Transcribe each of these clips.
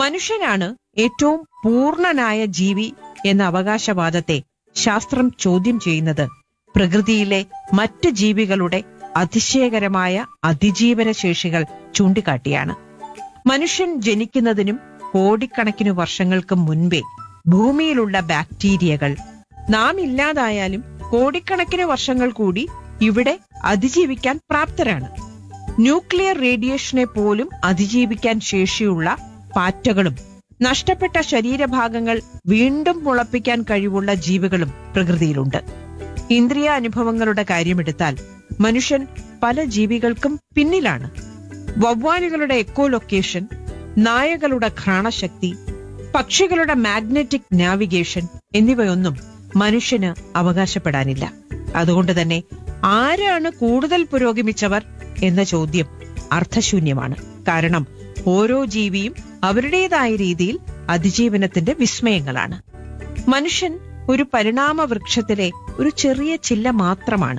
മനുഷ്യനാണ് ഏറ്റവും പൂർണ്ണനായ ജീവി എന്ന അവകാശവാദത്തെ ശാസ്ത്രം ചോദ്യം ചെയ്യുന്നത് പ്രകൃതിയിലെ മറ്റ് ജീവികളുടെ അതിശയകരമായ അതിജീവന ശേഷികൾ ചൂണ്ടിക്കാട്ടിയാണ് മനുഷ്യൻ ജനിക്കുന്നതിനും കോടിക്കണക്കിനു വർഷങ്ങൾക്ക് മുൻപേ ഭൂമിയിലുള്ള ബാക്ടീരിയകൾ നാം ഇല്ലാതായാലും കോടിക്കണക്കിന് വർഷങ്ങൾ കൂടി ഇവിടെ അതിജീവിക്കാൻ പ്രാപ്തരാണ് ന്യൂക്ലിയർ റേഡിയേഷനെ പോലും അതിജീവിക്കാൻ ശേഷിയുള്ള പാറ്റകളും നഷ്ടപ്പെട്ട ശരീരഭാഗങ്ങൾ വീണ്ടും മുളപ്പിക്കാൻ കഴിവുള്ള ജീവികളും പ്രകൃതിയിലുണ്ട് ഇന്ദ്രിയ അനുഭവങ്ങളുടെ കാര്യമെടുത്താൽ മനുഷ്യൻ പല ജീവികൾക്കും പിന്നിലാണ് വവ്വാലുകളുടെ എക്കോലൊക്കേഷൻ നായകളുടെ ഘ്രാണശക്തി പക്ഷികളുടെ മാഗ്നറ്റിക് നാവിഗേഷൻ എന്നിവയൊന്നും മനുഷ്യന് അവകാശപ്പെടാനില്ല അതുകൊണ്ട് തന്നെ ആരാണ് കൂടുതൽ പുരോഗമിച്ചവർ എന്ന ചോദ്യം അർത്ഥശൂന്യമാണ് കാരണം ഓരോ ജീവിയും അവരുടേതായ രീതിയിൽ അതിജീവനത്തിന്റെ വിസ്മയങ്ങളാണ് മനുഷ്യൻ ഒരു പരിണാമ വൃക്ഷത്തിലെ ഒരു ചെറിയ ചില്ല മാത്രമാണ്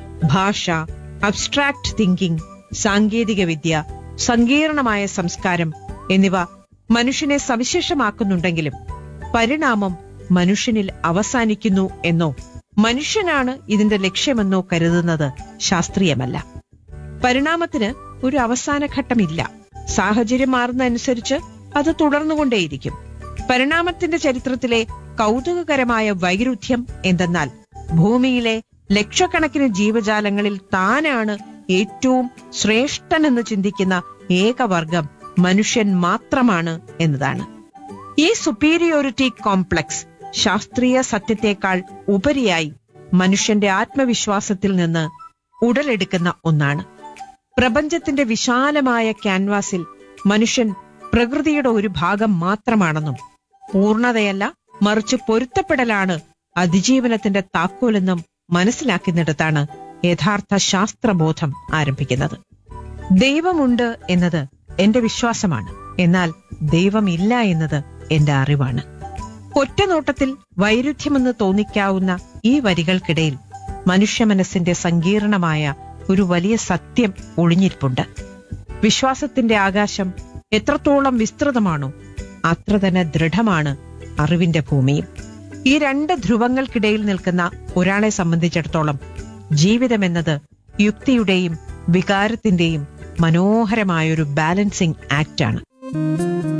ഭാഷ അബ്സ്ട്രാക്ട് തിങ്കിംഗ് സാങ്കേതിക വിദ്യ സങ്കീർണമായ സംസ്കാരം എന്നിവ മനുഷ്യനെ സവിശേഷമാക്കുന്നുണ്ടെങ്കിലും പരിണാമം മനുഷ്യനിൽ അവസാനിക്കുന്നു എന്നോ മനുഷ്യനാണ് ഇതിന്റെ ലക്ഷ്യമെന്നോ കരുതുന്നത് ശാസ്ത്രീയമല്ല പരിണാമത്തിന് ഒരു അവസാന ഘട്ടമില്ല സാഹചര്യം മാറുന്നതനുസരിച്ച് അത് തുടർന്നുകൊണ്ടേയിരിക്കും പരിണാമത്തിന്റെ ചരിത്രത്തിലെ കൗതുകകരമായ വൈരുദ്ധ്യം എന്തെന്നാൽ ഭൂമിയിലെ ലക്ഷക്കണക്കിന് ജീവജാലങ്ങളിൽ താനാണ് ഏറ്റവും ശ്രേഷ്ഠനെന്ന് ചിന്തിക്കുന്ന ഏകവർഗം മനുഷ്യൻ മാത്രമാണ് എന്നതാണ് ഈ സുപ്പീരിയോറിറ്റി കോംപ്ലക്സ് ശാസ്ത്രീയ സത്യത്തെക്കാൾ ഉപരിയായി മനുഷ്യന്റെ ആത്മവിശ്വാസത്തിൽ നിന്ന് ഉടലെടുക്കുന്ന ഒന്നാണ് പ്രപഞ്ചത്തിന്റെ വിശാലമായ ക്യാൻവാസിൽ മനുഷ്യൻ പ്രകൃതിയുടെ ഒരു ഭാഗം മാത്രമാണെന്നും പൂർണ്ണതയല്ല മറിച്ച് പൊരുത്തപ്പെടലാണ് അതിജീവനത്തിന്റെ താക്കോലെന്നും മനസ്സിലാക്കുന്നിടത്താണ് യഥാർത്ഥ ശാസ്ത്രബോധം ആരംഭിക്കുന്നത് ദൈവമുണ്ട് എന്നത് എന്റെ വിശ്വാസമാണ് എന്നാൽ ദൈവമില്ല എന്നത് എന്റെ അറിവാണ് ഒറ്റനോട്ടത്തിൽ വൈരുദ്ധ്യമെന്ന് തോന്നിക്കാവുന്ന ഈ വരികൾക്കിടയിൽ മനുഷ്യ മനസ്സിന്റെ സങ്കീർണമായ ഒരു വലിയ സത്യം ഒളിഞ്ഞിരിപ്പുണ്ട് വിശ്വാസത്തിന്റെ ആകാശം എത്രത്തോളം വിസ്തൃതമാണോ അത്ര തന്നെ ദൃഢമാണ് അറിവിന്റെ ഭൂമിയും ഈ രണ്ട് ധ്രുവങ്ങൾക്കിടയിൽ നിൽക്കുന്ന ഒരാളെ സംബന്ധിച്ചിടത്തോളം ജീവിതമെന്നത് യുക്തിയുടെയും വികാരത്തിന്റെയും മനോഹരമായൊരു ബാലൻസിംഗ് ആക്റ്റാണ്